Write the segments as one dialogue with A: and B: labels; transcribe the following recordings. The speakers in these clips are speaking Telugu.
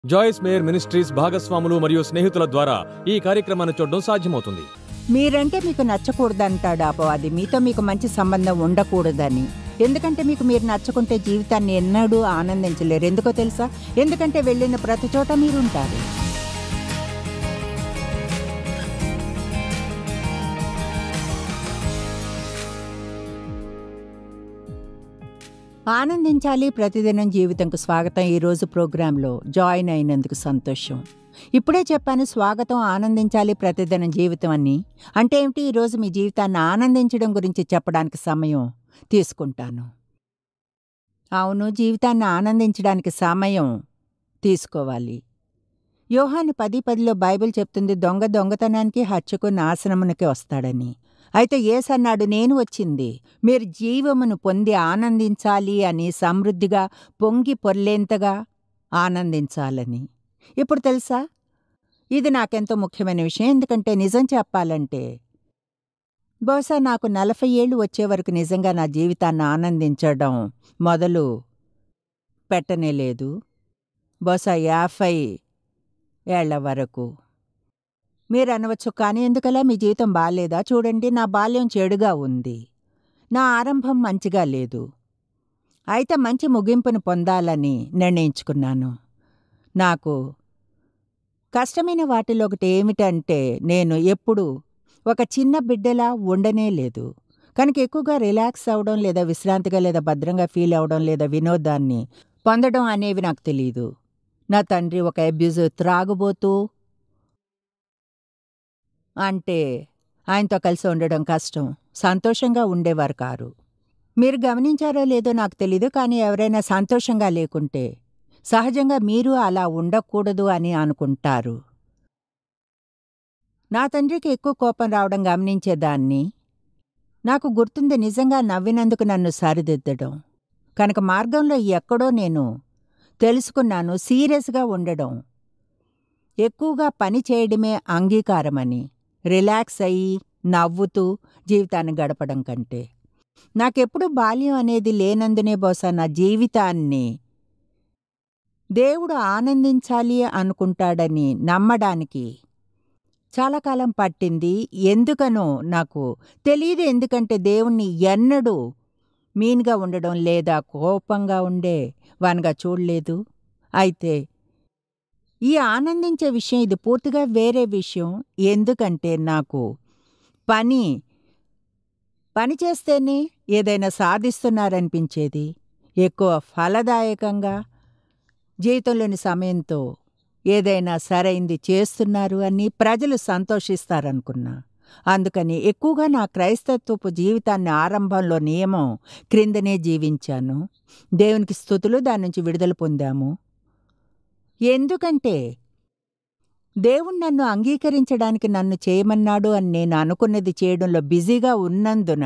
A: జాయిస్ మేయర్ మినిస్ట్రీస్ భాగస్వాములు మరియు స్నేహితుల ద్వారా ఈ కార్యక్రమాన్ని చూడడం సాధ్యమవుతుంది
B: మీరంటే మీకు నచ్చకూడదంటాడు అపవాది మీతో మీకు మంచి సంబంధం ఉండకూడదని ఎందుకంటే మీకు మీరు నచ్చకుంటే జీవితాన్ని ఎన్నడూ ఆనందించలేరు ఎందుకో తెలుసా ఎందుకంటే వెళ్ళిన ప్రతి చోట మీరుంటారు ఆనందించాలి ప్రతిదినం జీవితంకు స్వాగతం ఈరోజు ప్రోగ్రాంలో జాయిన్ అయినందుకు సంతోషం ఇప్పుడే చెప్పాను స్వాగతం ఆనందించాలి ప్రతిదినం జీవితం అని అంటే ఏమిటి ఈరోజు మీ జీవితాన్ని ఆనందించడం గురించి చెప్పడానికి సమయం తీసుకుంటాను అవును జీవితాన్ని ఆనందించడానికి సమయం తీసుకోవాలి యోహాను పది పదిలో బైబిల్ చెప్తుంది దొంగ దొంగతనానికి హత్యకు నాశనమునకి వస్తాడని అయితే ఏసన్నాడు నేను వచ్చింది మీరు జీవమును పొంది ఆనందించాలి అని సమృద్ధిగా పొంగి పొర్లేంతగా ఆనందించాలని ఇప్పుడు తెలుసా ఇది నాకెంతో ముఖ్యమైన విషయం ఎందుకంటే నిజం చెప్పాలంటే బహుశా నాకు నలభై ఏళ్ళు వచ్చే వరకు నిజంగా నా జీవితాన్ని ఆనందించడం మొదలు పెట్టనే లేదు బహుశా యాభై ఏళ్ల వరకు మీరు అనవచ్చు కానీ ఎందుకలా మీ జీవితం బాగాలేదా చూడండి నా బాల్యం చెడుగా ఉంది నా ఆరంభం మంచిగా లేదు అయితే మంచి ముగింపును పొందాలని నిర్ణయించుకున్నాను నాకు కష్టమైన వాటిలో ఒకటి ఏమిటంటే నేను ఎప్పుడు ఒక చిన్న బిడ్డలా ఉండనే లేదు కనుక ఎక్కువగా రిలాక్స్ అవడం లేదా విశ్రాంతిగా లేదా భద్రంగా ఫీల్ అవడం లేదా వినోదాన్ని పొందడం అనేవి నాకు తెలియదు నా తండ్రి ఒక అబ్యూజ్ త్రాగుబోతూ అంటే ఆయనతో కలిసి ఉండడం కష్టం సంతోషంగా ఉండేవారు కారు మీరు గమనించారో లేదో నాకు తెలీదు కానీ ఎవరైనా సంతోషంగా లేకుంటే సహజంగా మీరు అలా ఉండకూడదు అని అనుకుంటారు నా తండ్రికి ఎక్కువ కోపం రావడం గమనించేదాన్ని నాకు గుర్తుంది నిజంగా నవ్వినందుకు నన్ను సరిదిద్దడం కనుక మార్గంలో ఎక్కడో నేను తెలుసుకున్నాను సీరియస్గా ఉండడం ఎక్కువగా పని చేయడమే అంగీకారమని రిలాక్స్ అయ్యి నవ్వుతూ జీవితాన్ని గడపడం కంటే నాకెప్పుడు బాల్యం అనేది లేనందునే బహుశా నా జీవితాన్ని దేవుడు ఆనందించాలి అనుకుంటాడని నమ్మడానికి చాలా కాలం పట్టింది ఎందుకనో నాకు తెలియదు ఎందుకంటే దేవుణ్ణి ఎన్నడూ మీన్గా ఉండడం లేదా కోపంగా ఉండే వానిగా చూడలేదు అయితే ఈ ఆనందించే విషయం ఇది పూర్తిగా వేరే విషయం ఎందుకంటే నాకు పని పని చేస్తేనే ఏదైనా సాధిస్తున్నారనిపించేది ఎక్కువ ఫలదాయకంగా జీవితంలోని సమయంతో ఏదైనా సరైంది చేస్తున్నారు అని ప్రజలు సంతోషిస్తారనుకున్నా అందుకని ఎక్కువగా నా క్రైస్తత్వపు జీవితాన్ని ఆరంభంలో నియమం క్రిందనే జీవించాను దేవునికి స్థుతులు దాని నుంచి విడుదల పొందాము ఎందుకంటే దేవుడు నన్ను అంగీకరించడానికి నన్ను చేయమన్నాడు అని నేను అనుకున్నది చేయడంలో బిజీగా ఉన్నందున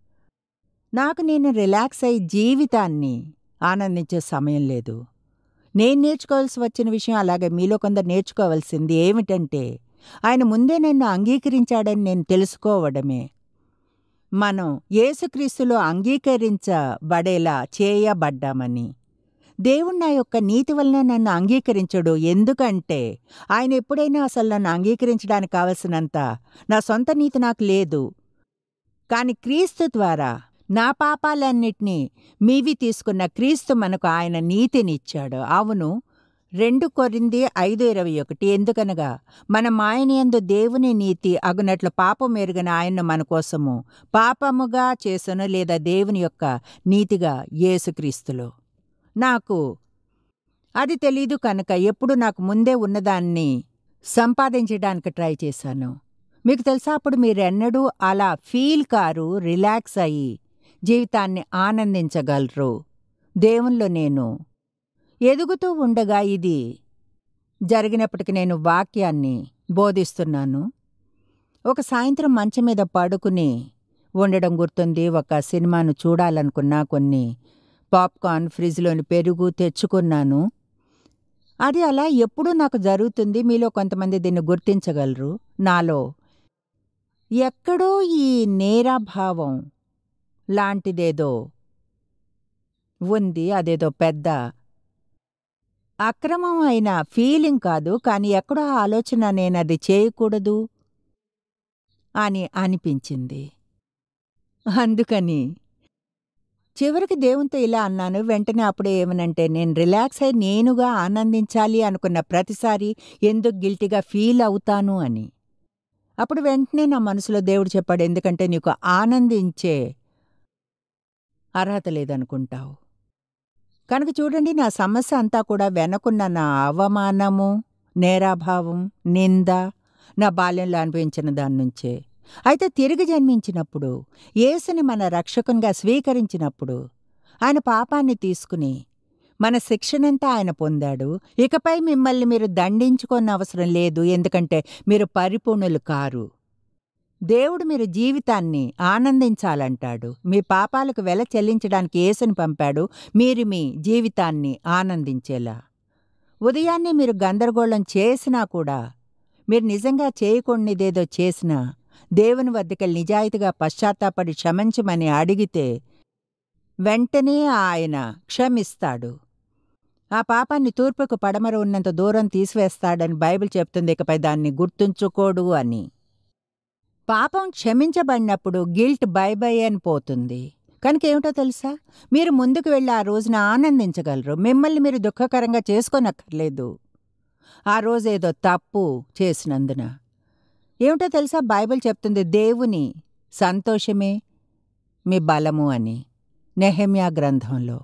B: నాకు నేను రిలాక్స్ అయి జీవితాన్ని ఆనందించే సమయం లేదు నేను నేర్చుకోవాల్సి వచ్చిన విషయం అలాగే మీలో కొందరు నేర్చుకోవాల్సింది ఏమిటంటే ఆయన ముందే నన్ను అంగీకరించాడని నేను తెలుసుకోవడమే మనం యేసుక్రీస్తులో అంగీకరించబడేలా చేయబడ్డామని దేవుడు నా యొక్క నీతి వలన నన్ను అంగీకరించడు ఎందుకంటే ఆయన ఎప్పుడైనా అసలు నన్ను అంగీకరించడానికి కావలసినంత నా సొంత నీతి నాకు లేదు కాని క్రీస్తు ద్వారా నా పాపాలన్నిటినీ మీవి తీసుకున్న క్రీస్తు మనకు ఆయన నీతినిచ్చాడు అవును రెండు కొరింది ఐదు ఇరవై ఒకటి ఎందుకనగా మన మాయనియందు దేవుని నీతి అగునట్లు పాపం ఎరుగని ఆయన్ను మన కోసము పాపముగా చేసును లేదా దేవుని యొక్క నీతిగా యేసుక్రీస్తులో నాకు అది తెలీదు కనుక ఎప్పుడు నాకు ముందే ఉన్నదాన్ని సంపాదించడానికి ట్రై చేశాను మీకు తెలుసా అప్పుడు మీరెన్నడూ అలా ఫీల్ కారు రిలాక్స్ అయ్యి జీవితాన్ని ఆనందించగలరు దేవుల్లో నేను ఎదుగుతూ ఉండగా ఇది జరిగినప్పటికి నేను వాక్యాన్ని బోధిస్తున్నాను ఒక సాయంత్రం మంచం మీద పడుకుని ఉండడం గుర్తుంది ఒక సినిమాను చూడాలనుకున్నా కొన్ని పాప్కార్న్ ఫ్రిడ్జ్లోని పెరుగు తెచ్చుకున్నాను అది అలా ఎప్పుడూ నాకు జరుగుతుంది మీలో కొంతమంది దీన్ని గుర్తించగలరు నాలో ఎక్కడో ఈ నేరాభావం లాంటిదేదో ఉంది అదేదో పెద్ద అక్రమం అయిన ఫీలింగ్ కాదు కానీ ఎక్కడో ఆలోచన నేనది చేయకూడదు అని అనిపించింది అందుకని చివరికి దేవునితో ఇలా అన్నాను వెంటనే అప్పుడే ఏమనంటే నేను రిలాక్స్ అయి నేనుగా ఆనందించాలి అనుకున్న ప్రతిసారి ఎందుకు గిల్టీగా ఫీల్ అవుతాను అని అప్పుడు వెంటనే నా మనసులో దేవుడు చెప్పాడు ఎందుకంటే నీకు ఆనందించే అర్హత లేదనుకుంటావు కనుక చూడండి నా సమస్య అంతా కూడా వెనకున్న నా అవమానము నేరాభావం నింద నా బాల్యంలో అనిపించిన దాని నుంచే అయితే తిరిగి జన్మించినప్పుడు యేసుని మన రక్షకునిగా స్వీకరించినప్పుడు ఆయన పాపాన్ని తీసుకుని మన శిక్షణంతా ఆయన పొందాడు ఇకపై మిమ్మల్ని మీరు దండించుకోని అవసరం లేదు ఎందుకంటే మీరు పరిపూర్ణులు కారు దేవుడు మీరు జీవితాన్ని ఆనందించాలంటాడు మీ పాపాలకు వెల చెల్లించడానికి యేసుని పంపాడు మీరు మీ జీవితాన్ని ఆనందించేలా ఉదయాన్నే మీరు గందరగోళం చేసినా కూడా మీరు నిజంగా చేయకూడనిదేదో చేసినా దేవుని వద్దకెళ్ళి నిజాయితీగా పశ్చాత్తాపడి క్షమించమని అడిగితే వెంటనే ఆయన క్షమిస్తాడు ఆ పాపాన్ని తూర్పుకు పడమర ఉన్నంత దూరం తీసివేస్తాడని బైబిల్ చెప్తుంది ఇకపై దాన్ని గుర్తుంచుకోడు అని పాపం క్షమించబడినప్పుడు గిల్ట్ బై బై అని పోతుంది కనుక ఏమిటో తెలుసా మీరు ముందుకు వెళ్ళి ఆ రోజున ఆనందించగలరు మిమ్మల్ని మీరు దుఃఖకరంగా చేసుకోనక్కర్లేదు ఆ రోజేదో తప్పు చేసినందున ఏమిటో తెలుసా బైబిల్ చెప్తుంది దేవుని సంతోషమే మీ బలము అని నెహెమ్యా గ్రంథంలో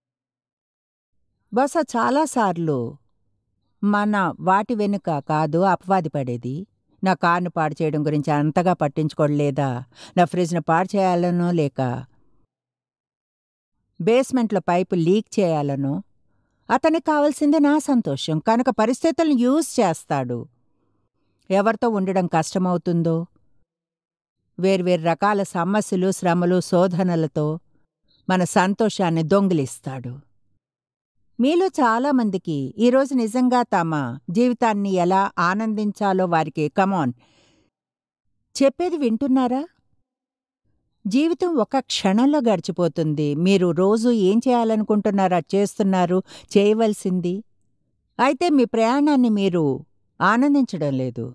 B: బహుశా చాలాసార్లు మన వాటి వెనుక కాదు అపవాది పడేది నా కార్ను పాడు చేయడం గురించి అంతగా పట్టించుకోలేదా నా ఫ్రిడ్జ్ను పాడు చేయాలనో లేక బేస్మెంట్లో పైపు లీక్ చేయాలనో అతనికి కావాల్సింది నా సంతోషం కనుక పరిస్థితులను యూజ్ చేస్తాడు ఎవరితో ఉండడం కష్టమవుతుందో వేర్వేరు రకాల సమస్యలు శ్రమలు శోధనలతో మన సంతోషాన్ని దొంగిలిస్తాడు మీలో చాలామందికి ఈరోజు నిజంగా తమ జీవితాన్ని ఎలా ఆనందించాలో వారికి కమాన్ చెప్పేది వింటున్నారా జీవితం ఒక క్షణంలో గడిచిపోతుంది మీరు రోజు ఏం చేయాలనుకుంటున్నారా చేస్తున్నారు చేయవలసింది అయితే మీ ప్రయాణాన్ని మీరు ఆనందించడం లేదు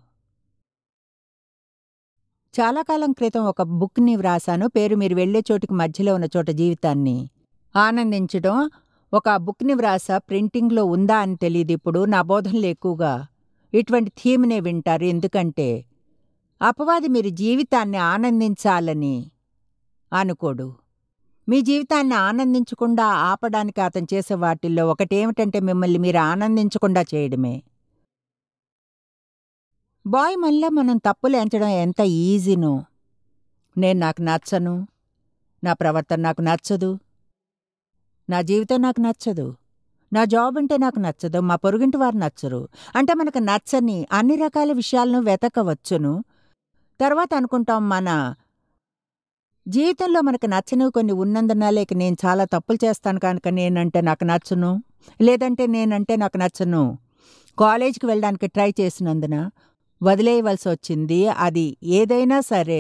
B: చాలా కాలం క్రితం ఒక బుక్ని వ్రాసాను పేరు మీరు వెళ్లే చోటికి మధ్యలో ఉన్న చోట జీవితాన్ని ఆనందించడం ఒక బుక్ని వ్రాసా ప్రింటింగ్లో ఉందా అని తెలియదు ఇప్పుడు నా బోధనలు ఎక్కువగా ఇటువంటి థీమ్నే వింటారు ఎందుకంటే అపవాది మీరు జీవితాన్ని ఆనందించాలని అనుకోడు మీ జీవితాన్ని ఆనందించకుండా ఆపడానికి అతను చేసే వాటిల్లో ఒకటేమిటంటే మిమ్మల్ని మీరు ఆనందించకుండా చేయడమే బాయ్ మళ్ళా మనం తప్పులు ఎంచడం ఎంత ఈజీనో నేను నాకు నచ్చను నా ప్రవర్తన నాకు నచ్చదు నా జీవితం నాకు నచ్చదు నా జాబ్ అంటే నాకు నచ్చదు మా పొరుగింటి వారు నచ్చరు అంటే మనకు నచ్చని అన్ని రకాల విషయాలను వెతకవచ్చును తర్వాత అనుకుంటాం మన జీవితంలో మనకు నచ్చనివి కొన్ని ఉన్నందున లేక నేను చాలా తప్పులు చేస్తాను కనుక నేనంటే నాకు నచ్చును లేదంటే నేనంటే నాకు నచ్చను కాలేజీకి వెళ్ళడానికి ట్రై చేసినందున వదిలేయవలసి వచ్చింది అది ఏదైనా సరే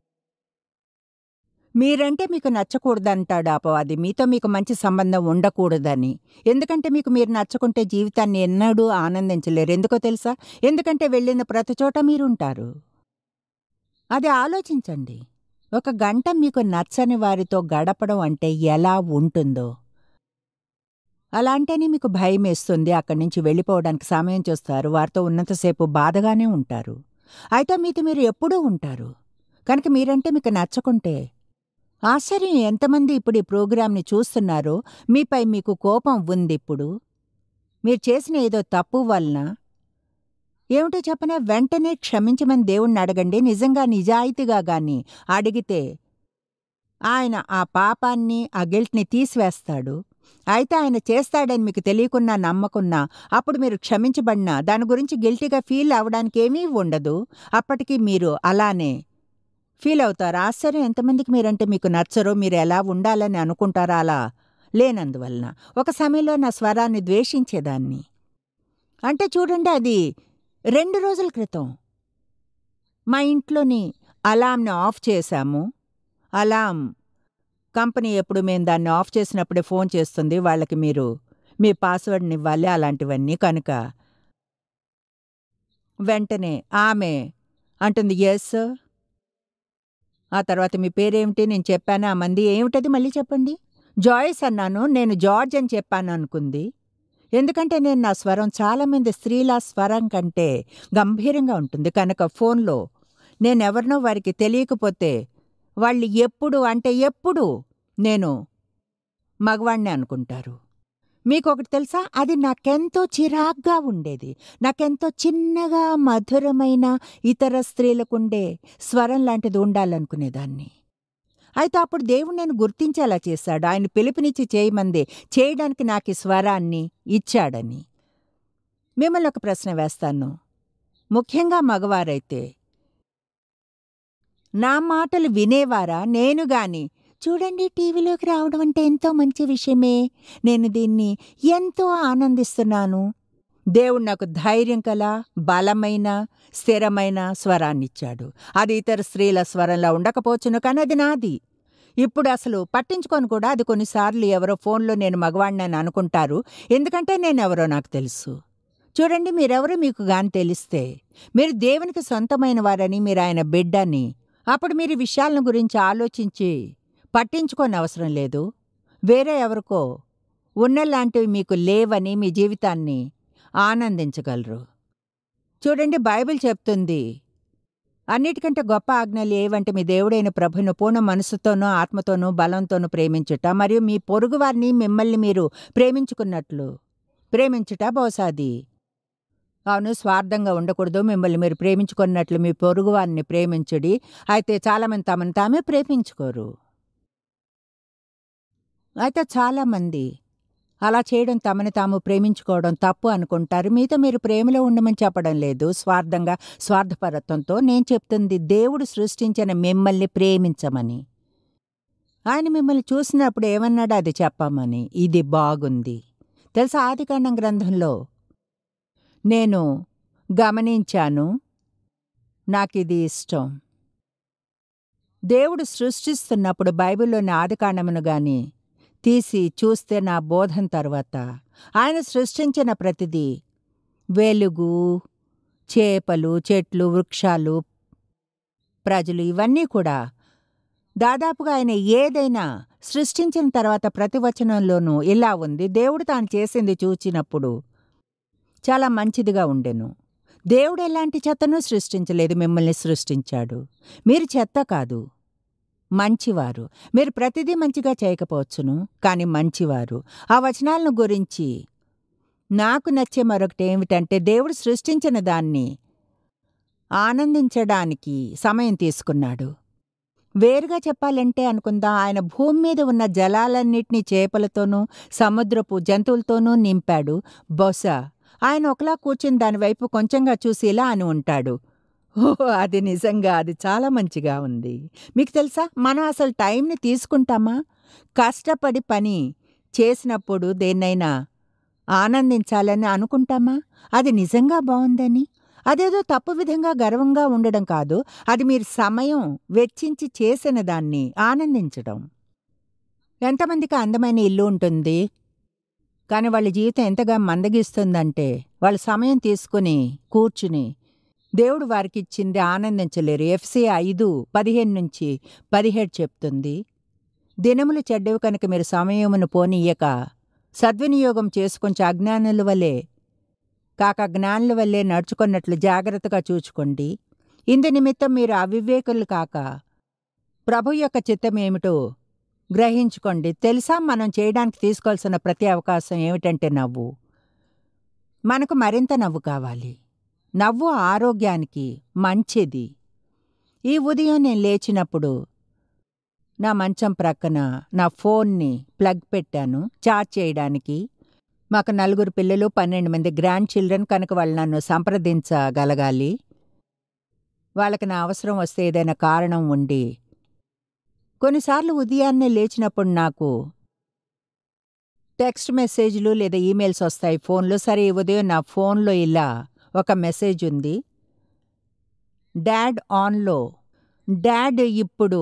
B: మీరంటే మీకు నచ్చకూడదంటాడు అపవాది మీతో మీకు మంచి సంబంధం ఉండకూడదని ఎందుకంటే మీకు మీరు నచ్చకుంటే జీవితాన్ని ఎన్నడూ ఆనందించలేరు ఎందుకో తెలుసా ఎందుకంటే వెళ్ళిన ప్రతి చోట మీరుంటారు అది ఆలోచించండి ఒక గంట మీకు నచ్చని వారితో గడపడం అంటే ఎలా ఉంటుందో అలా అంటేనే మీకు భయమేస్తుంది అక్కడి నుంచి వెళ్ళిపోవడానికి సమయం చూస్తారు వారితో ఉన్నంతసేపు బాధగానే ఉంటారు అయితే మీతో మీరు ఎప్పుడూ ఉంటారు కనుక మీరంటే మీకు నచ్చకుంటే ఆశ్చర్యం ఎంతమంది ఇప్పుడు ఈ ప్రోగ్రాంని చూస్తున్నారో మీపై మీకు కోపం ఉంది ఇప్పుడు మీరు చేసిన ఏదో తప్పు వలన ఏమిటో చెప్పనా వెంటనే క్షమించమని దేవుణ్ణి అడగండి నిజంగా నిజాయితీగా గాని అడిగితే ఆయన ఆ పాపాన్ని ఆ గిల్ట్ని తీసివేస్తాడు అయితే ఆయన చేస్తాడని మీకు తెలియకున్నా నమ్మకున్నా అప్పుడు మీరు క్షమించబడినా దాని గురించి గిల్టీగా ఫీల్ అవడానికి ఏమీ ఉండదు అప్పటికి మీరు అలానే ఫీల్ అవుతారు ఆశ్చర్యం ఎంతమందికి మీరంటే మీకు నచ్చరో మీరు ఎలా ఉండాలని అనుకుంటారా అలా లేనందువలన ఒక సమయంలో నా స్వరాన్ని ద్వేషించేదాన్ని అంటే చూడండి అది రెండు రోజుల క్రితం మా ఇంట్లోని అలాంని ఆఫ్ చేశాము అలాం కంపెనీ ఎప్పుడు మేము దాన్ని ఆఫ్ చేసినప్పుడే ఫోన్ చేస్తుంది వాళ్ళకి మీరు మీ పాస్వర్డ్ని ఇవ్వాలి అలాంటివన్నీ కనుక వెంటనే ఆమె అంటుంది ఎస్ ఆ తర్వాత మీ పేరేమిటి నేను చెప్పాను ఆ మంది ఏమిటది మళ్ళీ చెప్పండి జాయిస్ అన్నాను నేను జార్జ్ అని చెప్పాను అనుకుంది ఎందుకంటే నేను నా స్వరం చాలామంది స్త్రీల స్వరం కంటే గంభీరంగా ఉంటుంది కనుక ఫోన్లో నేనెవరినో వారికి తెలియకపోతే వాళ్ళు ఎప్పుడు అంటే ఎప్పుడు నేను మగవాణ్ణి అనుకుంటారు మీకు ఒకటి తెలుసా అది నాకెంతో చిరాగ్గా ఉండేది నాకెంతో చిన్నగా మధురమైన ఇతర స్త్రీలకుండే స్వరం లాంటిది ఉండాలనుకునేదాన్ని అయితే అప్పుడు దేవుడు నేను గుర్తించేలా చేశాడు ఆయన పిలుపునిచ్చి చేయమంది చేయడానికి నాకు ఈ స్వరాన్ని ఇచ్చాడని మిమ్మల్ని ఒక ప్రశ్న వేస్తాను ముఖ్యంగా మగవారైతే నా మాటలు వినేవారా నేను గాని చూడండి టీవీలోకి రావడం అంటే ఎంతో మంచి విషయమే నేను దీన్ని ఎంతో ఆనందిస్తున్నాను దేవుడు నాకు ధైర్యం కల బలమైన స్థిరమైన స్వరాన్నిచ్చాడు అది ఇతర స్త్రీల స్వరంలా ఉండకపోవచ్చును కానీ అది నాది ఇప్పుడు అసలు పట్టించుకొని కూడా అది కొన్నిసార్లు ఎవరో ఫోన్లో నేను మగవాడిని అని అనుకుంటారు ఎందుకంటే నేను ఎవరో నాకు తెలుసు చూడండి మీరెవరో మీకు గాని తెలిస్తే మీరు దేవునికి సొంతమైన వారని మీరు ఆయన బిడ్డని అప్పుడు మీరు ఈ విషయాలను గురించి ఆలోచించి పట్టించుకోని అవసరం లేదు వేరే ఎవరికో ఉన్నలాంటివి మీకు లేవని మీ జీవితాన్ని ఆనందించగలరు చూడండి బైబిల్ చెప్తుంది అన్నిటికంటే గొప్ప ఆజ్ఞలు ఏవంటే మీ దేవుడైన ప్రభును పూర్ణ మనసుతోనూ ఆత్మతోనూ బలంతోనూ ప్రేమించుట మరియు మీ పొరుగువారిని మిమ్మల్ని మీరు ప్రేమించుకున్నట్లు ప్రేమించుట బహుశాది అవును స్వార్థంగా ఉండకూడదు మిమ్మల్ని మీరు ప్రేమించుకున్నట్లు మీ పొరుగువారిని ప్రేమించుడి అయితే చాలామంది తమను తామే ప్రేమించుకోరు అయితే చాలామంది అలా చేయడం తమని తాము ప్రేమించుకోవడం తప్పు అనుకుంటారు మీతో మీరు ప్రేమలో ఉండమని చెప్పడం లేదు స్వార్థంగా స్వార్థపరత్వంతో నేను చెప్తుంది దేవుడు సృష్టించిన మిమ్మల్ని ప్రేమించమని ఆయన మిమ్మల్ని చూసినప్పుడు ఏమన్నాడో అది చెప్పమని ఇది బాగుంది తెలుసా ఆదికాండం గ్రంథంలో నేను గమనించాను నాకిది ఇష్టం దేవుడు సృష్టిస్తున్నప్పుడు బైబిల్లోని ఆదికాండమును గాని తీసి చూస్తే నా బోధం తర్వాత ఆయన సృష్టించిన ప్రతిదీ వెలుగు చేపలు చెట్లు వృక్షాలు ప్రజలు ఇవన్నీ కూడా దాదాపుగా ఆయన ఏదైనా సృష్టించిన తర్వాత ప్రతి వచనంలోనూ ఇలా ఉంది దేవుడు తాను చేసింది చూచినప్పుడు చాలా మంచిదిగా ఉండెను దేవుడు ఎలాంటి చెత్తను సృష్టించలేదు మిమ్మల్ని సృష్టించాడు మీరు చెత్త కాదు మంచివారు మీరు ప్రతిదీ మంచిగా చేయకపోవచ్చును కానీ మంచివారు ఆ వచనాలను గురించి నాకు నచ్చే మరొకటి ఏమిటంటే దేవుడు సృష్టించిన దాన్ని ఆనందించడానికి సమయం తీసుకున్నాడు వేరుగా చెప్పాలంటే అనుకుందా ఆయన భూమి మీద ఉన్న జలాలన్నిటినీ చేపలతోనూ సముద్రపు జంతువులతోనూ నింపాడు బహుశా ఆయన ఒకలా కూర్చుని దానివైపు కొంచెంగా చూసి ఇలా అని ఉంటాడు ఓహో అది నిజంగా అది చాలా మంచిగా ఉంది మీకు తెలుసా మనం అసలు టైంని తీసుకుంటామా కష్టపడి పని చేసినప్పుడు దేన్నైనా ఆనందించాలని అనుకుంటామా అది నిజంగా బాగుందని అదేదో తప్పు విధంగా గర్వంగా ఉండడం కాదు అది మీరు సమయం వెచ్చించి చేసిన దాన్ని ఆనందించడం ఎంతమందికి అందమైన ఇల్లు ఉంటుంది కానీ వాళ్ళ జీవితం ఎంతగా మందగిస్తుందంటే వాళ్ళు సమయం తీసుకుని కూర్చుని దేవుడు వారికి ఇచ్చింది ఆనందించలేరు ఎఫ్సి ఐదు పదిహేను నుంచి పదిహేడు చెప్తుంది దినములు చెడ్డవి కనుక మీరు సమయమును పోనీయక సద్వినియోగం చేసుకొంచెం అజ్ఞానుల వలె కాక జ్ఞానుల వల్లే నడుచుకున్నట్లు జాగ్రత్తగా చూచుకోండి ఇందు నిమిత్తం మీరు అవివేకులు కాక ప్రభు యొక్క చిత్తమేమిటో గ్రహించుకోండి తెలుసా మనం చేయడానికి తీసుకోవాల్సిన ప్రతి అవకాశం ఏమిటంటే నవ్వు మనకు మరింత నవ్వు కావాలి నవ్వు ఆరోగ్యానికి మంచిది ఈ ఉదయం నేను లేచినప్పుడు నా మంచం ప్రక్కన నా ఫోన్ని ప్లగ్ పెట్టాను చార్జ్ చేయడానికి మాకు నలుగురు పిల్లలు పన్నెండు మంది గ్రాండ్ చిల్డ్రన్ కనుక వాళ్ళు నన్ను సంప్రదించగలగాలి వాళ్ళకి నా అవసరం వస్తే ఏదైనా కారణం ఉండి కొన్నిసార్లు ఉదయాన్నే లేచినప్పుడు నాకు టెక్స్ట్ మెసేజ్లు లేదా ఈమెయిల్స్ వస్తాయి ఫోన్లో సరే ఈ ఉదయం నా ఫోన్లో ఇలా ఒక మెసేజ్ ఉంది డాడ్ ఆన్లో డాడ్ ఇప్పుడు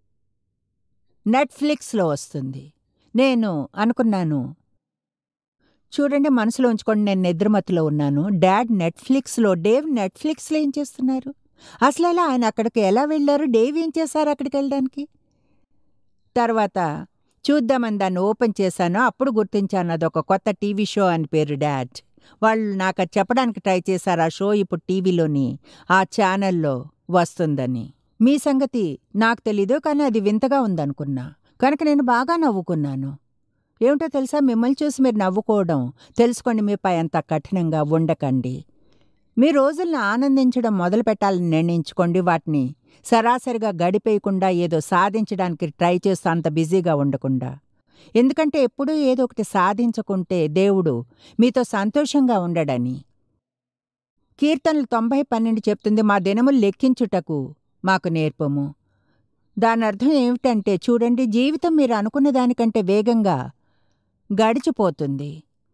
B: నెట్ఫ్లిక్స్లో వస్తుంది నేను అనుకున్నాను చూడండి మనసులో ఉంచుకోండి నేను నిద్రమత్తులో ఉన్నాను డాడ్ నెట్ఫ్లిక్స్లో డేవ్ నెట్ఫ్లిక్స్లో ఏం చేస్తున్నారు అసలు ఎలా ఆయన అక్కడికి ఎలా వెళ్ళారు డేవ్ ఏం చేశారు అక్కడికి వెళ్ళడానికి తర్వాత చూద్దామని దాన్ని ఓపెన్ చేశాను అప్పుడు గుర్తించాను అదొక కొత్త టీవీ షో అని పేరు డాడ్ వాళ్ళు నాకు అది చెప్పడానికి ట్రై చేశారు ఆ షో ఇప్పుడు టీవీలోని ఆ ఛానల్లో వస్తుందని మీ సంగతి నాకు తెలీదు కానీ అది వింతగా ఉందనుకున్నా కనుక నేను బాగా నవ్వుకున్నాను ఏమిటో తెలుసా మిమ్మల్ని చూసి మీరు నవ్వుకోవడం తెలుసుకోండి మీపై అంత కఠినంగా ఉండకండి మీ రోజుల్ని ఆనందించడం మొదలు పెట్టాలని నిర్ణయించుకోండి వాటిని సరాసరిగా గడిపేయకుండా ఏదో సాధించడానికి ట్రై చేస్తూ అంత బిజీగా ఉండకుండా ఎందుకంటే ఎప్పుడూ ఏదో ఒకటి సాధించకుంటే దేవుడు మీతో సంతోషంగా ఉండడని కీర్తనలు తొంభై పన్నెండు చెప్తుంది మా దినములు లెక్కించుటకు మాకు నేర్పము దాని అర్థం ఏమిటంటే చూడండి జీవితం మీరు అనుకున్న దానికంటే వేగంగా గడిచిపోతుంది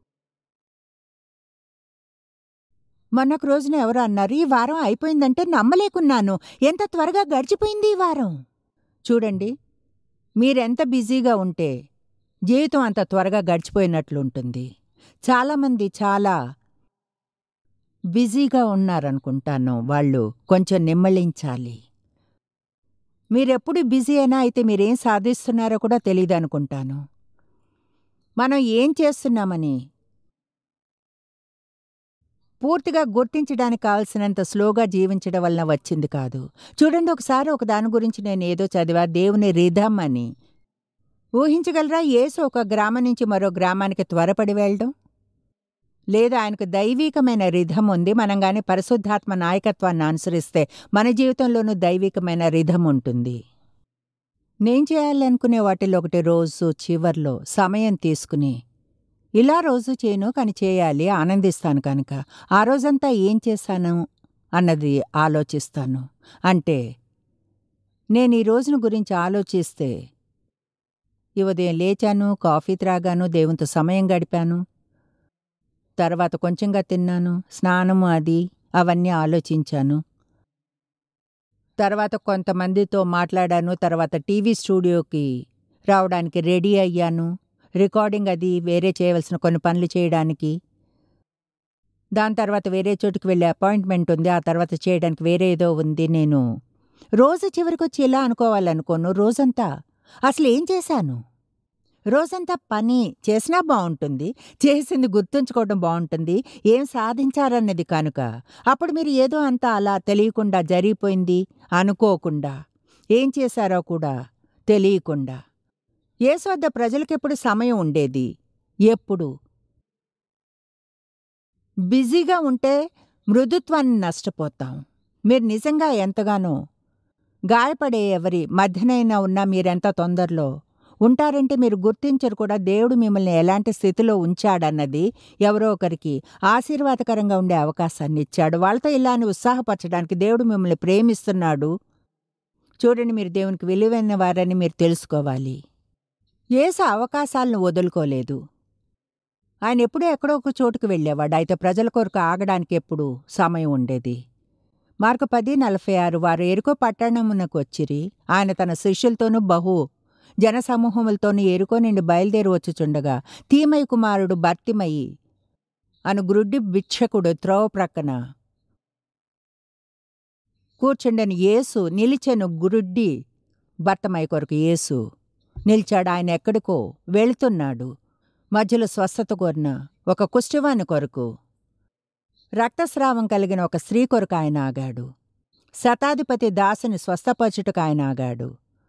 B: మొన్నొక రోజున ఎవరో అన్నారు ఈ వారం అయిపోయిందంటే నమ్మలేకున్నాను ఎంత త్వరగా గడిచిపోయింది ఈ వారం చూడండి మీరెంత బిజీగా ఉంటే జీవితం అంత త్వరగా గడిచిపోయినట్లుంటుంది చాలామంది చాలా బిజీగా ఉన్నారనుకుంటాను వాళ్ళు కొంచెం నిమ్మళించాలి మీరెప్పుడు బిజీ అయినా అయితే మీరేం సాధిస్తున్నారో కూడా తెలియదు అనుకుంటాను మనం ఏం చేస్తున్నామని పూర్తిగా గుర్తించడానికి కావలసినంత స్లోగా జీవించడం వలన వచ్చింది కాదు చూడండి ఒకసారి ఒక దాని గురించి నేను ఏదో చదివా దేవుని రిధం అని ఊహించగలరా యేసు ఒక గ్రామం నుంచి మరో గ్రామానికి త్వరపడి వెళ్ళడం లేదా ఆయనకు దైవీకమైన రిధం ఉంది మనం గాని పరిశుద్ధాత్మ నాయకత్వాన్ని అనుసరిస్తే మన జీవితంలోనూ దైవికమైన రిధం ఉంటుంది నేను చేయాలనుకునే వాటిలో ఒకటి రోజు చివర్లో సమయం తీసుకుని ఇలా రోజు చేయను కానీ చేయాలి ఆనందిస్తాను కనుక ఆ రోజంతా ఏం చేశాను అన్నది ఆలోచిస్తాను అంటే నేను ఈ రోజును గురించి ఆలోచిస్తే ఈ ఉదయం లేచాను కాఫీ త్రాగాను దేవునితో సమయం గడిపాను తర్వాత కొంచెంగా తిన్నాను స్నానము అది అవన్నీ ఆలోచించాను తర్వాత కొంతమందితో మాట్లాడాను తర్వాత టీవీ స్టూడియోకి రావడానికి రెడీ అయ్యాను రికార్డింగ్ అది వేరే చేయవలసిన కొన్ని పనులు చేయడానికి దాని తర్వాత వేరే చోటుకి వెళ్ళే అపాయింట్మెంట్ ఉంది ఆ తర్వాత చేయడానికి వేరే ఏదో ఉంది నేను రోజు చివరికి వచ్చి ఇలా అనుకోవాలనుకోను రోజంతా అసలు ఏం చేశాను రోజంతా పని చేసినా బాగుంటుంది చేసింది గుర్తుంచుకోవడం బాగుంటుంది ఏం సాధించారన్నది కనుక అప్పుడు మీరు ఏదో అంతా అలా తెలియకుండా జరిగిపోయింది అనుకోకుండా ఏం చేశారో కూడా తెలియకుండా యేసు వద్ద ప్రజలకెప్పుడు సమయం ఉండేది ఎప్పుడు బిజీగా ఉంటే మృదుత్వాన్ని నష్టపోతాం మీరు నిజంగా ఎంతగానో గాయపడే ఎవరి మధ్యనైనా ఉన్నా మీరెంత తొందరలో ఉంటారంటే మీరు గుర్తించరు కూడా దేవుడు మిమ్మల్ని ఎలాంటి స్థితిలో ఉంచాడన్నది ఎవరో ఒకరికి ఆశీర్వాదకరంగా ఉండే అవకాశాన్ని ఇచ్చాడు వాళ్ళతో ఇలా అని ఉత్సాహపరచడానికి దేవుడు మిమ్మల్ని ప్రేమిస్తున్నాడు చూడండి మీరు దేవునికి విలువైన వారని మీరు తెలుసుకోవాలి ఏసు అవకాశాలను వదులుకోలేదు ఆయన ఎప్పుడూ ఎక్కడో ఒక చోటుకు వెళ్ళేవాడు అయితే ప్రజల కొరకు ఆగడానికి ఎప్పుడు సమయం ఉండేది మార్కు పది నలభై ఆరు వారు ఎరుకో పట్టణమునకు వచ్చిరి ఆయన తన శిష్యులతోనూ బహు జనసమూహములతోనూ ఎరుకో నుండి బయలుదేరి వచ్చుచుండగా తీమయ్య కుమారుడు భర్తిమయి అను గ్రుడ్డి భిక్షకుడు త్రోవ ప్రక్కన కూర్చుండని యేసు నిలిచెను గురుడ్డి భర్తమయ్య కొరకు యేసు నిలిచాడు ఆయన ఎక్కడికో వెళుతున్నాడు మధ్యలో స్వస్థత కోరిన ఒక కుష్టివాని కొరకు రక్తస్రావం కలిగిన ఒక స్త్రీ కొరకు ఆయన ఆగాడు శతాధిపతి దాసుని స్వస్థపరచుటకు ఆయన ఆగాడు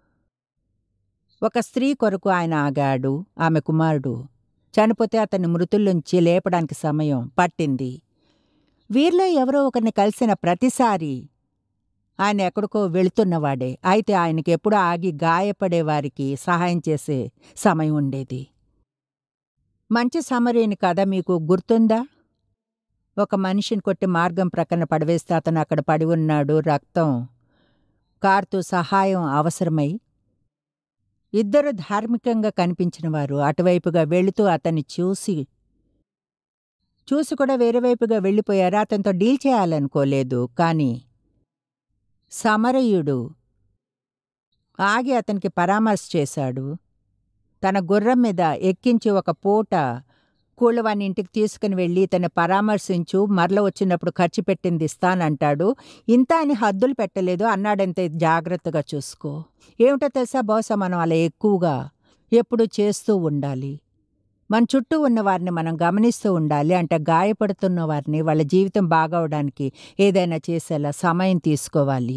B: ఒక స్త్రీ కొరకు ఆయన ఆగాడు ఆమె కుమారుడు చనిపోతే అతన్ని మృతుల్లోంచి లేపడానికి సమయం పట్టింది వీరిలో ఎవరో ఒకరిని కలిసిన ప్రతిసారి ఆయన ఎక్కడికో వెళుతున్నవాడే అయితే ఆయనకి ఎప్పుడూ ఆగి గాయపడే వారికి సహాయం చేసే సమయం ఉండేది మంచి సమరీని కథ మీకు గుర్తుందా ఒక మనిషిని కొట్టి మార్గం ప్రక్కన పడవేస్తే అతను అక్కడ పడి ఉన్నాడు రక్తం కారుతూ సహాయం అవసరమై ఇద్దరు ధార్మికంగా కనిపించిన వారు అటువైపుగా వెళుతూ అతన్ని చూసి చూసి కూడా వేరే వైపుగా వెళ్ళిపోయారు అతనితో డీల్ చేయాలనుకోలేదు కానీ సమరయుడు ఆగి అతనికి పరామర్శ చేశాడు తన గుర్రం మీద ఎక్కించి ఒక పూట కూళ్ళవాని ఇంటికి తీసుకుని వెళ్ళి ఇతన్ని పరామర్శించు మరల వచ్చినప్పుడు ఖర్చు పెట్టింది ఇస్తానంటాడు ఇంత అని హద్దులు పెట్టలేదు అన్నాడంతే జాగ్రత్తగా చూసుకో ఏమిటో తెలుసా బహుశా మనం అలా ఎక్కువగా ఎప్పుడు చేస్తూ ఉండాలి మన చుట్టూ ఉన్న వారిని మనం గమనిస్తూ ఉండాలి అంటే గాయపడుతున్న వారిని వాళ్ళ జీవితం బాగవడానికి ఏదైనా చేసేలా సమయం తీసుకోవాలి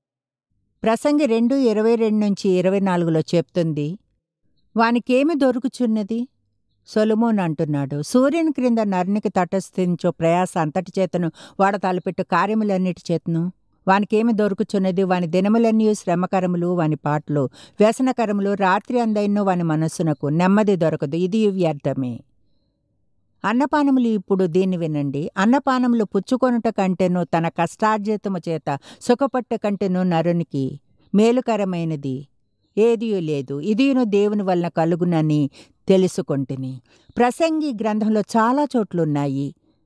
B: ప్రసంగి రెండు ఇరవై రెండు నుంచి ఇరవై నాలుగులో చెప్తుంది వానికేమి దొరుకుచున్నది సొలమోన్ అంటున్నాడు సూర్యుని క్రింద నరునికి తటస్థించో ప్రయాస అంతటి చేతను వాడ తలపెట్టు కార్యములన్నిటి చేతను వానికేమి దొరుకుచున్నది వాని దినములన్నీ శ్రమకరములు వాని పాటలు వ్యసనకరములు రాత్రి అందైనో వాని మనస్సునకు నెమ్మది దొరకదు ఇది వ్యర్థమే అన్నపానములు ఇప్పుడు దీన్ని వినండి అన్నపానములు పుచ్చుకొనుట కంటేను తన కష్టార్జితము చేత సుఖపట్ట కంటేను నరునికి మేలుకరమైనది ఏదియూ లేదు ఇదియును దేవుని వలన కలుగునని తెలుసుకొంటిని ప్రసంగి గ్రంథంలో చాలా చోట్లున్నాయి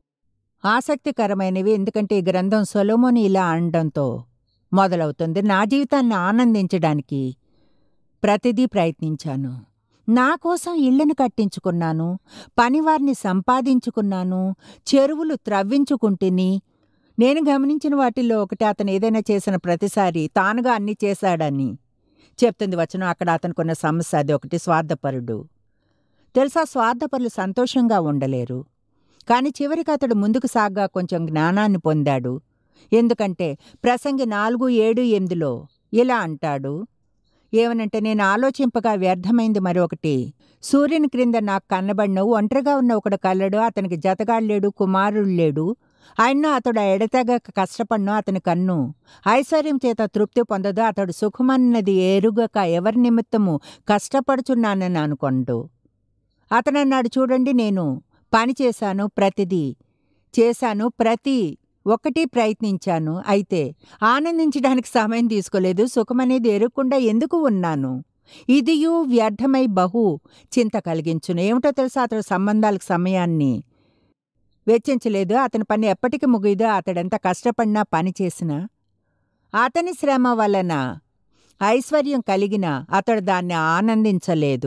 B: ఆసక్తికరమైనవి ఎందుకంటే ఈ గ్రంథం సొలోమోని ఇలా అనడంతో మొదలవుతుంది నా జీవితాన్ని ఆనందించడానికి ప్రతిదీ ప్రయత్నించాను నా కోసం ఇళ్లను కట్టించుకున్నాను పనివారిని సంపాదించుకున్నాను చెరువులు త్రవ్వించుకుంటుని నేను గమనించిన వాటిల్లో ఒకటి అతను ఏదైనా చేసిన ప్రతిసారి తానుగా అన్ని చేశాడని చెప్తుంది వచనం అక్కడ అతనుకున్న సమస్య అది ఒకటి స్వార్థపరుడు తెలుసా స్వార్థపరులు సంతోషంగా ఉండలేరు కాని చివరికి అతడు ముందుకు సాగ్గా కొంచెం జ్ఞానాన్ని పొందాడు ఎందుకంటే ప్రసంగి నాలుగు ఏడు ఎనిమిదిలో ఇలా అంటాడు ఏమనంటే నేను ఆలోచింపగా వ్యర్థమైంది మరొకటి సూర్యుని క్రింద నాకు కన్నబడినవు ఒంటరిగా ఉన్న ఒకడు కల్లడు అతనికి జతగాళ్ళేడు కుమారుడు లేడు ఆయన అతడు ఎడతెగక కష్టపడినో అతని కన్ను ఐశ్వర్యం చేత తృప్తి పొందదు అతడు సుఖమన్నది ఎరుగక ఎవరి నిమిత్తము కష్టపడుచున్నానని అనుకోండు అతనన్నాడు చూడండి నేను పని చేశాను ప్రతిదీ చేశాను ప్రతి ఒకటి ప్రయత్నించాను అయితే ఆనందించడానికి సమయం తీసుకోలేదు సుఖమనేది ఎరుగకుండా ఎందుకు ఉన్నాను ఇదియు వ్యర్థమై బహు చింత కలిగించును ఏమిటో తెలుసా అతడు సంబంధాలకు సమయాన్ని వెచ్చించలేదు అతని పని ఎప్పటికి ముగిదో అతడెంత కష్టపడినా పని చేసినా అతని శ్రమ వలన ఐశ్వర్యం కలిగినా అతడు దాన్ని ఆనందించలేదు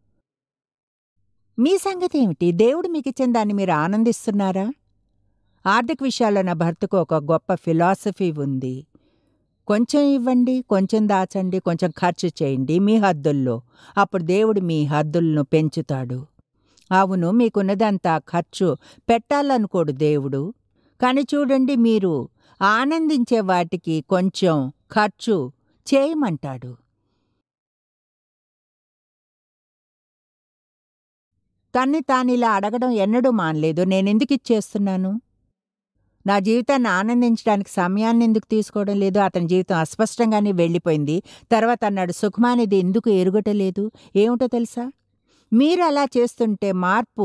B: మీ సంగతి ఏమిటి దేవుడు మీకు ఇచ్చిన దాన్ని మీరు ఆనందిస్తున్నారా ఆర్థిక విషయాల్లో నా భర్తకు ఒక గొప్ప ఫిలాసఫీ ఉంది కొంచెం ఇవ్వండి కొంచెం దాచండి కొంచెం ఖర్చు చేయండి మీ హద్దుల్లో అప్పుడు దేవుడు మీ హద్దులను పెంచుతాడు అవును మీకున్నదంతా ఖర్చు పెట్టాలనుకోడు దేవుడు కానీ చూడండి మీరు ఆనందించే వాటికి కొంచెం ఖర్చు చేయమంటాడు తన్ని తానిలా అడగడం ఎన్నడూ మానలేదు నేనెందుకు ఇచ్చేస్తున్నాను నా జీవితాన్ని ఆనందించడానికి సమయాన్ని ఎందుకు తీసుకోవడం లేదు అతని జీవితం అస్పష్టంగానే వెళ్ళిపోయింది తర్వాత అన్నాడు సుఖమానిది ఎందుకు ఎరుగటలేదు ఏమిటో తెలుసా మీరు అలా చేస్తుంటే మార్పు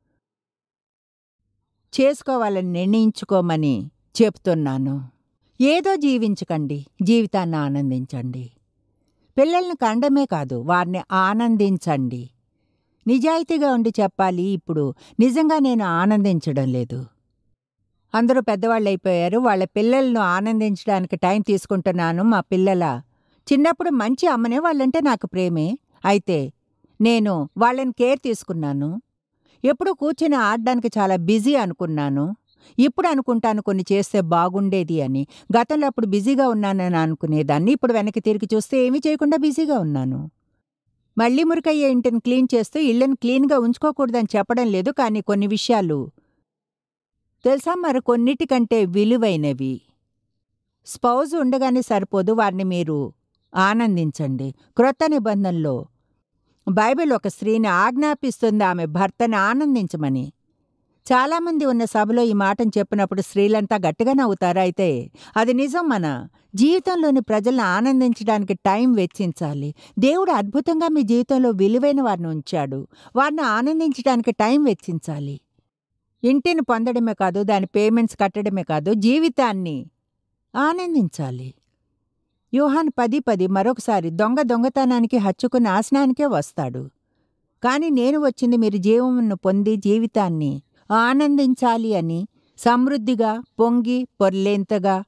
B: చేసుకోవాలని నిర్ణయించుకోమని చెప్తున్నాను ఏదో జీవించకండి జీవితాన్ని ఆనందించండి పిల్లల్ని కండమే కాదు వారిని ఆనందించండి నిజాయితీగా ఉండి చెప్పాలి ఇప్పుడు నిజంగా నేను ఆనందించడం లేదు అందరూ పెద్దవాళ్ళు అయిపోయారు వాళ్ళ పిల్లలను ఆనందించడానికి టైం తీసుకుంటున్నాను మా పిల్లల చిన్నప్పుడు మంచి అమ్మనే వాళ్ళంటే నాకు ప్రేమే అయితే నేను వాళ్ళని కేర్ తీసుకున్నాను ఎప్పుడు కూర్చుని ఆడడానికి చాలా బిజీ అనుకున్నాను ఇప్పుడు అనుకుంటాను కొన్ని చేస్తే బాగుండేది అని గతంలో అప్పుడు బిజీగా ఉన్నానని అనుకునేదాన్ని ఇప్పుడు వెనక్కి తిరిగి చూస్తే ఏమీ చేయకుండా బిజీగా ఉన్నాను మళ్ళీ మురికయ్యే ఇంటిని క్లీన్ చేస్తూ ఇళ్ళని క్లీన్గా ఉంచుకోకూడదని చెప్పడం లేదు కానీ కొన్ని విషయాలు తెలుసా మరి కొన్నిటికంటే విలువైనవి స్పౌజ్ ఉండగానే సరిపోదు వారిని మీరు ఆనందించండి క్రొత్త నిబంధనలో బైబిల్ ఒక స్త్రీని ఆజ్ఞాపిస్తుంది ఆమె భర్తని ఆనందించమని చాలామంది ఉన్న సభలో ఈ మాటను చెప్పినప్పుడు స్త్రీలంతా గట్టిగా నవ్వుతారు అయితే అది నిజం మన జీవితంలోని ప్రజలను ఆనందించడానికి టైం వెచ్చించాలి దేవుడు అద్భుతంగా మీ జీవితంలో విలువైన వారిని ఉంచాడు వారిని ఆనందించడానికి టైం వెచ్చించాలి ఇంటిని పొందడమే కాదు దాని పేమెంట్స్ కట్టడమే కాదు జీవితాన్ని ఆనందించాలి యూహాన్ పది పది మరొకసారి దొంగ దొంగతనానికి హచ్చుకు నాశనానికే వస్తాడు కాని నేను వచ్చింది మీరు జీవమును పొంది జీవితాన్ని ఆనందించాలి అని సమృద్ధిగా పొంగి పొర్లేంతగా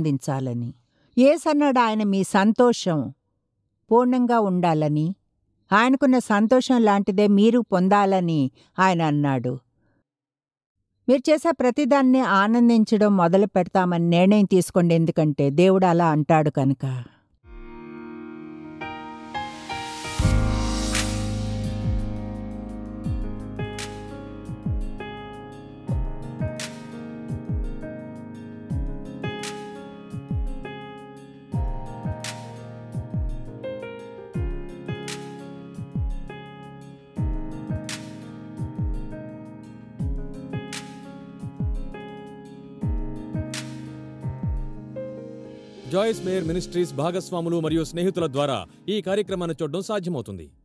B: ఆనందించాలని ఏసన్నాడు ఆయన మీ సంతోషం పూర్ణంగా ఉండాలని ఆయనకున్న సంతోషం లాంటిదే మీరు పొందాలని ఆయన అన్నాడు మీరు చేసే ప్రతిదాన్ని ఆనందించడం మొదలు పెడతామని నిర్ణయం తీసుకోండి ఎందుకంటే దేవుడు అలా అంటాడు కనుక
A: జాయిస్ మేయర్ మినిస్ట్రీస్ భాగస్వాములు మరియు స్నేహితుల ద్వారా ఈ కార్యక్రమాన్ని చూడడం సాధ్యమవుతుంది